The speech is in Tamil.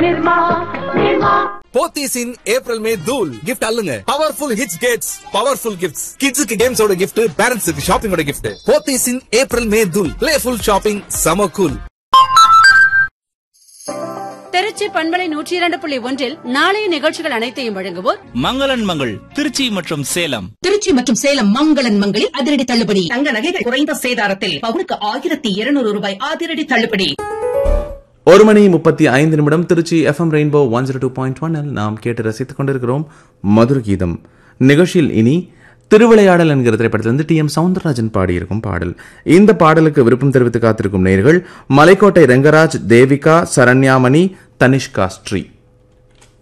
Nirma Nirma Pothys in April May தூல் கிஃப்ட் அல்லுங்க powerful hits gets powerful gifts கிட்ஸுக்கு கேம்ஸோட கிஃப்ட் பேரண்ட்ஸுக்கு ஷாப்பிங்கோட gift Pothys in April May தூல் பிளேஃபுல் ஷாப்பிங் சம கூல் திருச்சி பண்பலை நூற்றி இரண்டு புள்ளி ஒன்றில் நாளைய நிகழ்ச்சிகள் அனைத்தையும் வழங்குவோர் மங்களன் மங்கள் திருச்சி மற்றும் சேலம் திருச்சி மற்றும் சேலம் மங்களன் மங்களில் அதிரடி தள்ளுபடி தங்க நகைகள் குறைந்த சேதாரத்தில் பவுனுக்கு ஆயிரத்தி இருநூறு ரூபாய் அதிரடி தள்ளுபடி ஒரு மணி முப்பத்தி ஐந்து நிமிடம் Trichy FM rainbow one zero two point ஒன்னில் நாம் கேட்டு ரசித்துக் கொண்டிருக்கிறோம் மதுர கீதம் நிகழ்ச்சியில் இனி திருவிளையாடல் என்கிற திரைப்படத்திலிருந்து டி எம் சவுந்தரராஜன் பாடியிருக்கும் பாடல் இந்த பாடலுக்கு விருப்பம் தெரிவித்து காத்திருக்கும் நேர்கள் மலைக்கோட்டை ரெங்கராஜ் தேவிகா சரண்யாமணி தனிஷ்கா ஸ்ரீ